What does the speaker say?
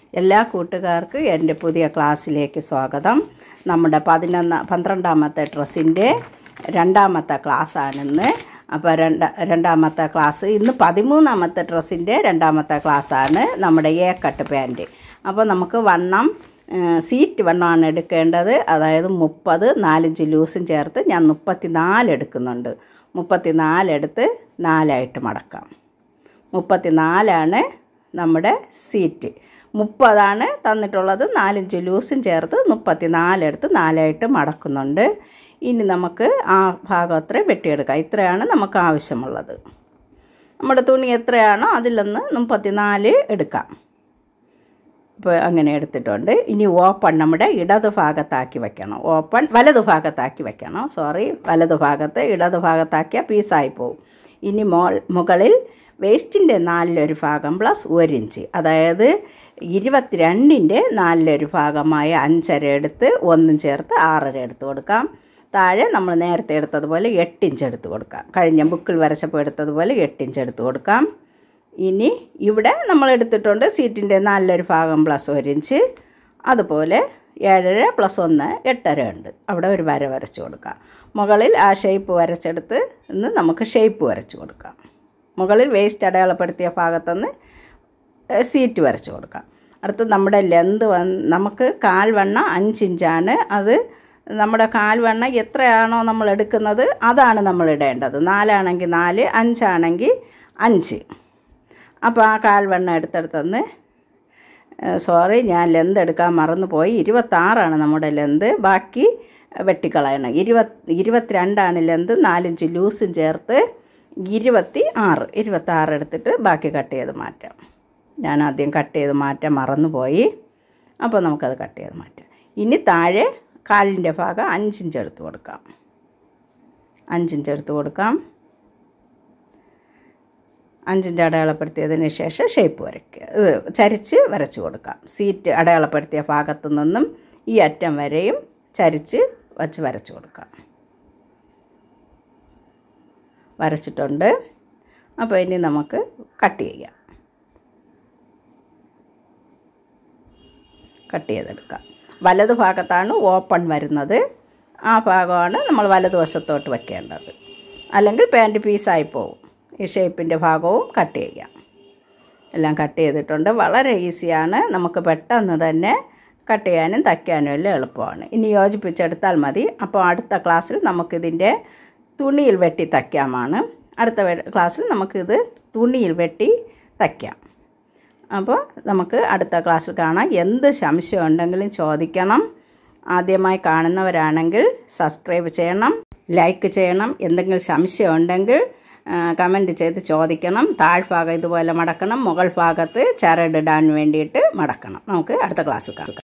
എല്ലാ കൂട്ടുകാർക്കും എൻ്റെ പുതിയ ക്ലാസ്സിലേക്ക് സ്വാഗതം നമ്മുടെ പതിനൊന്ന് പന്ത്രണ്ടാമത്തെ ഡ്രസ്സിൻ്റെ രണ്ടാമത്തെ ക്ലാസ്സാണിന്ന് അപ്പോൾ രണ്ട് രണ്ടാമത്തെ ക്ലാസ് ഇന്ന് പതിമൂന്നാമത്തെ ഡ്രസ്സിൻ്റെ രണ്ടാമത്തെ ക്ലാസ്സാണ് നമ്മുടെ എ കട്ട് പാൻറ്റ് അപ്പോൾ നമുക്ക് വണ്ണം ഏഹ്, സീറ്റ് വണ്ണമാണ് എടുക്കേണ്ടത് അതായത് മുപ്പത് നാലിഞ്ച് ലൂസും ചേർത്ത് ഞാൻ മുപ്പത്തി നാല് എടുക്കുന്നുണ്ട് മുപ്പത്തി നാലെടുത്ത് നാലായിട്ട് മടക്കാം മുപ്പത്തി നാലാണ് നമ്മുടെ സീറ്റ് മുപ്പതാണ് തന്നിട്ടുള്ളത് നാലിഞ്ച് ലൂസും ചേർത്ത് മുപ്പത്തി നാലെടുത്ത് നാലായിട്ട് മടക്കുന്നുണ്ട് ഇനി നമുക്ക് ആ ഭാഗം അത്ര വെട്ടിയെടുക്കാം ഇത്രയാണ് നമുക്ക് ആവശ്യമുള്ളത് നമ്മുടെ തുണി എത്രയാണോ അതിലൊന്ന് മുപ്പത്തി നാല് എടുക്കാം ഇപ്പോൾ അങ്ങനെ എടുത്തിട്ടുണ്ട് ഇനി ഓപ്പൺ നമ്മുടെ ഇടത് ഭാഗത്താക്കി വെക്കണം ഓപ്പൺ വലതു ഭാഗത്താക്കി വെക്കണം സോറി വലതു ഭാഗത്ത് ഇടത് ഭാഗത്താക്കിയാൽ പീസായി പോകും ഇനി മോൾ മുകളിൽ വേസ്റ്റിൻ്റെ നാലിലൊരു ഭാഗം പ്ലസ് ഒരു ഇഞ്ച് അതായത് ഇരുപത്തിരണ്ടിൻ്റെ നാലിലൊരു ഭാഗമായ അഞ്ചര എടുത്ത് ഒന്നും ചേർത്ത് ആറര എടുത്ത് കൊടുക്കാം താഴെ നമ്മൾ നേരത്തെ എടുത്തതുപോലെ എട്ട് ഇഞ്ച് എടുത്ത് കൊടുക്കാം കഴിഞ്ഞ ബുക്കിൽ വരച്ചപ്പോൾ എടുത്തതുപോലെ എട്ട് ഇഞ്ച് എടുത്ത് കൊടുക്കാം ഇനി ഇവിടെ നമ്മൾ എടുത്തിട്ടുണ്ട് സീറ്റിൻ്റെ നാലിലൊരു ഭാഗം പ്ലസ് ഒരു ഇഞ്ച് അതുപോലെ ഏഴര പ്ലസ് ഒന്ന് എട്ടര ഉണ്ട് അവിടെ ഒരു വര വരച്ച് കൊടുക്കാം മുകളിൽ ആ ഷേപ്പ് വരച്ചെടുത്ത് ഇന്ന് നമുക്ക് ഷേപ്പ് വരച്ച് കൊടുക്കാം മുകളിൽ വേസ്റ്റ് അടയാളപ്പെടുത്തിയ ഭാഗത്തുനിന്ന് സീറ്റ് വരച്ച് കൊടുക്കാം അടുത്ത് നമ്മുടെ ലെന്ത് വന്ന് നമുക്ക് കാൽവണ്ണ അഞ്ചിഞ്ചാണ് അത് നമ്മുടെ കാൽവണ്ണ എത്രയാണോ നമ്മൾ എടുക്കുന്നത് അതാണ് നമ്മൾ ഇടേണ്ടത് നാലാണെങ്കിൽ നാല് അഞ്ചാണെങ്കിൽ അഞ്ച് അപ്പോൾ ആ കാൽവണ്ണ എടുത്തെടുത്തെന്ന് സോറി ഞാൻ ലെന്ത് എടുക്കാൻ മറന്നുപോയി ഇരുപത്താറാണ് നമ്മുടെ ലെന്ത് ബാക്കി വെട്ടിക്കളയണം ഇരുപത് ഇരുപത്തിരണ്ടാണ് ലെന്ത് നാലിഞ്ച് ലൂസും ചേർത്ത് ഇരുപത്തി ആറ് ഇരുപത്താറ് എടുത്തിട്ട് ബാക്കി കട്ട് ചെയ്ത് മാറ്റാം ഞാൻ ആദ്യം കട്ട് ചെയ്ത് മാറ്റാൻ മറന്നുപോയി അപ്പോൾ നമുക്കത് കട്ട് ചെയ്ത് മാറ്റാം ഇനി താഴെ കാലിൻ്റെ ഭാഗം അഞ്ചിഞ്ച് എടുത്ത് കൊടുക്കാം അഞ്ചിഞ്ച് എടുത്ത് കൊടുക്കാം അഞ്ചിഞ്ച് അടയാളപ്പെടുത്തിയതിന് ശേഷം ഷേപ്പ് വരയ്ക്കുക ഇത് ചരിച്ച് വരച്ച് കൊടുക്കാം സീറ്റ് അടയാളപ്പെടുത്തിയ ഭാഗത്തു നിന്നും ഈ അറ്റം വരെയും ചരിച്ച് വച്ച് വരച്ച് കൊടുക്കാം വരച്ചിട്ടുണ്ട് അപ്പോൾ ഇനി നമുക്ക് കട്ട് ചെയ്യാം കട്ട് ചെയ്തെടുക്കാം വലത് ഭാഗത്താണ് ഓപ്പൺ വരുന്നത് ആ ഭാഗമാണ് നമ്മൾ വലതുവശത്തോട്ട് വെക്കേണ്ടത് അല്ലെങ്കിൽ പാൻറ്റ് പീസായി പോകും ഈ ഷേപ്പിൻ്റെ ഭാഗവും കട്ട് ചെയ്യാം എല്ലാം കട്ട് ചെയ്തിട്ടുണ്ട് വളരെ ഈസിയാണ് നമുക്ക് പെട്ടെന്ന് തന്നെ കട്ട് ചെയ്യാനും തയ്ക്കാനും എല്ലാം എളുപ്പമാണ് ഇനി യോജിപ്പിച്ചെടുത്താൽ മതി അപ്പോൾ അടുത്ത ക്ലാസ്സിൽ നമുക്കിതിൻ്റെ തുണിയിൽ വെട്ടി തയ്ക്കാമാണ് അടുത്ത വെ- ക്ലാസ്സിൽ നമുക്കിത് തുണിയിൽ വെട്ടി തയ്ക്കാം അപ്പോൾ നമുക്ക് അടുത്ത ക്ലാസ്സിൽ കാണാം എന്ത് സംശയം ഉണ്ടെങ്കിലും ചോദിക്കണം ആദ്യമായി കാണുന്നവരാണെങ്കിൽ സബ്സ്ക്രൈബ് ചെയ്യണം ലൈക്ക് ചെയ്യണം എന്തെങ്കിലും സംശയം ഉണ്ടെങ്കിൽ കമൻറ്റ് ചെയ്ത് ചോദിക്കണം താഴ്ഭാഗം ഇതുപോലെ മടക്കണം മുകൾ ഭാഗത്ത് ചരടിടാൻ വേണ്ടിയിട്ട് മടക്കണം നമുക്ക് അടുത്ത ക്ലാസ്സിൽ കാണാം